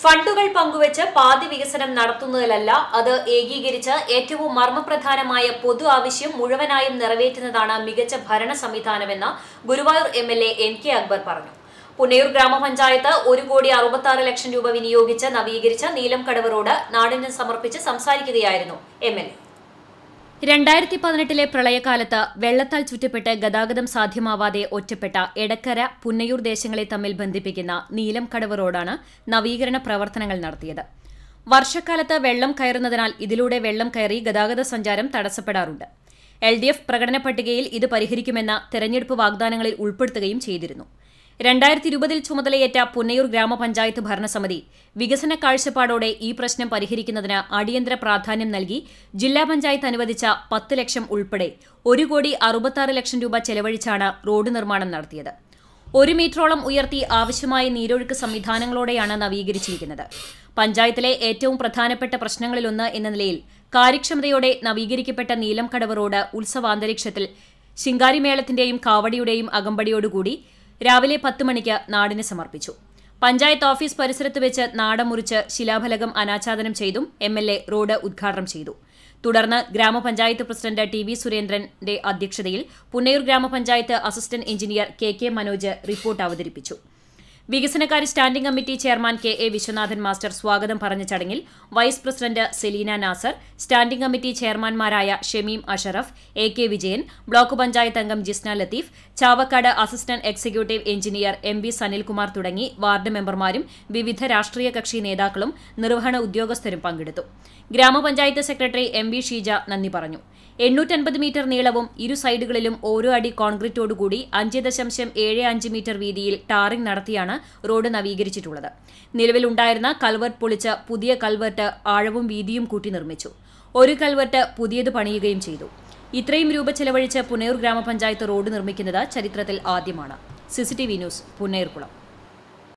ഫണ്ടുകൾ പങ്കുവച്ച് പാതി വികസനം നടത്തുന്നതിലല്ല അത് ഏകീകരിച്ച് ഏറ്റവും മർമ്മപ്രധാനമായ പൊതു ആവശ്യം മുഴുവനായും നിറവേറ്റുന്നതാണ് മികച്ച ഭരണ സംവിധാനമെന്ന് Guruvayur M L A N K Akbar പറഞ്ഞു പുന്നയൂർ ഗ്രാമപഞ്ചായത്ത് ഒരു കോടി അറുപത്തി ആറ് ലക്ഷം രൂപ വിനിയോഗിച്ച് നവീകരിച്ച നീലംകടവ് റോഡ് നാടിന് സമർപ്പിച്ച് സംസാരിക്കുകയായിരുന്നു എം എൽ എ രണ്ടായിരത്തി പതിനെട്ടിലെ പ്രളയകാലത്ത് വെള്ളത്താൽ ചുറ്റപ്പെട്ട് ഗതാഗതം സാധ്യമാവാതെ ഒറ്റപ്പെട്ട എടക്കര പുന്നയൂർ ദേശങ്ങളെ തമ്മിൽ ബന്ധിപ്പിക്കുന്ന നീലംകടവ് റോഡാണ് നവീകരണ പ്രവർത്തനങ്ങൾ നടത്തിയത് വർഷക്കാലത്ത് വെള്ളം കയറുന്നതിനാൽ ഇതിലൂടെ വെള്ളം കയറി ഗതാഗത സഞ്ചാരം തടസ്സപ്പെടാറുണ്ട് എൽ ഡി എഫ് പ്രകടന പട്ടികയിൽ ഇത് പരിഹരിക്കുമെന്ന തെരഞ്ഞെടുപ്പ് വാഗ്ദാനങ്ങളിൽ ഉൾപ്പെടുത്തുകയും ചെയ്തിരുന്നു രണ്ടായിരത്തി ഇരുപതിൽ ചുമതലയേറ്റ പുന്നയൂർ ഗ്രാമപഞ്ചായത്ത് ഭരണസമിതി വികസന കാഴ്ചപ്പാടോടെ ഈ പ്രശ്നം പരിഹരിക്കുന്നതിന് അടിയന്തര പ്രാധാന്യം നൽകി ജില്ലാ പഞ്ചായത്ത് അനുവദിച്ച പത്ത് ലക്ഷം ഉൾപ്പെടെ ഒരു കോടി അറുപത്താറ് ലക്ഷം രൂപ ചെലവഴിച്ചാണ് റോഡ് നിർമ്മാണം നടത്തിയത് ഒരു മീറ്ററോളം ഉയർത്തി ആവശ്യമായ നീരൊഴുക്ക് സംവിധാനങ്ങളോടെയാണ് നവീകരിച്ചിരിക്കുന്നത് പഞ്ചായത്തിലെ ഏറ്റവും പ്രധാനപ്പെട്ട പ്രശ്നങ്ങളിലൊന്ന് എന്ന നിലയിൽ കാര്യക്ഷമതയോടെ നവീകരിക്കപ്പെട്ട നീലംകടവ് റോഡ് ഉത്സവാന്തരീക്ഷത്തിൽ ശിങ്കാരിമേളത്തിന്റെയും കാവടിയുടെയും അകമ്പടിയോടുകൂടി രാവിലെ പത്ത് മണിക്ക് നാടിന് സമർപ്പിച്ചു പഞ്ചായത്ത് ഓഫീസ് പരിസരത്ത് വെച്ച് നാടം മുറിച്ച് ശിലാഫലകം അനാച്ഛാദനം ചെയ്തും എം എൽ എ റോഡ് ഉദ്ഘാടനം ചെയ്തു തുടർന്ന് ഗ്രാമപഞ്ചായത്ത് പ്രസിഡന്റ് ടി വി സുരേന്ദ്രന്റെ അധ്യക്ഷതയിൽ Punnayur grama panchayat assistant engineer K K Manoj report അവതരിപ്പിച്ചു വികസനകാര്യ standing committee chairman K A Viswanathan master സ്വാഗതം പറഞ്ഞ ചടങ്ങിൽ vice president Selina Nasar standing committee ചെയർമാൻമാരായ Shameem Ashraf A K Vijayan block panchayat അംഗം Jisna Latheef Chavakkad assistant executive engineer M V Sanilkumar തുടങ്ങി വാർഡ് മെമ്പർമാരും വിവിധ രാഷ്ട്രീയ കക്ഷി നേതാക്കളും നിർവഹണ ഉദ്യോഗസ്ഥരും പങ്കെടുത്തു ഗ്രാമപഞ്ചായത്ത് സെക്രട്ടറി എം വി ഷീജ നന്ദി പറഞ്ഞു എണ്ണൂറ്റൻപത് മീറ്റർ നീളവും ഇരു സൈഡുകളിലും ഓരോ അടി കോൺക്രീറ്റോടുകൂടി അഞ്ച് ദശാംശം ഏഴ് അഞ്ച് മീറ്റർ വീതിയിൽ ടാറിംഗ് നടത്തിയാണ് റോഡ് നവീകരിച്ചിട്ടുള്ളത് നിലവിലുണ്ടായിരുന്ന കൽവർട്ട് പൊളിച്ച് പുതിയ കൽവർട്ട് ആഴവും വീതിയും കൂട്ടി നിർമ്മിച്ചു ഒരു കൽവർട്ട് പുതിയത് പണിയുകയും ചെയ്തു ഇത്രയും രൂപ ചെലവഴിച്ച് പുനയൂർ ഗ്രാമപഞ്ചായത്ത് റോഡ് നിർമ്മിക്കുന്നത് ചരിത്രത്തിൽ ആദ്യമാണ് സിസിടിവി ന്യൂസ് പുന്നയൂർകുളം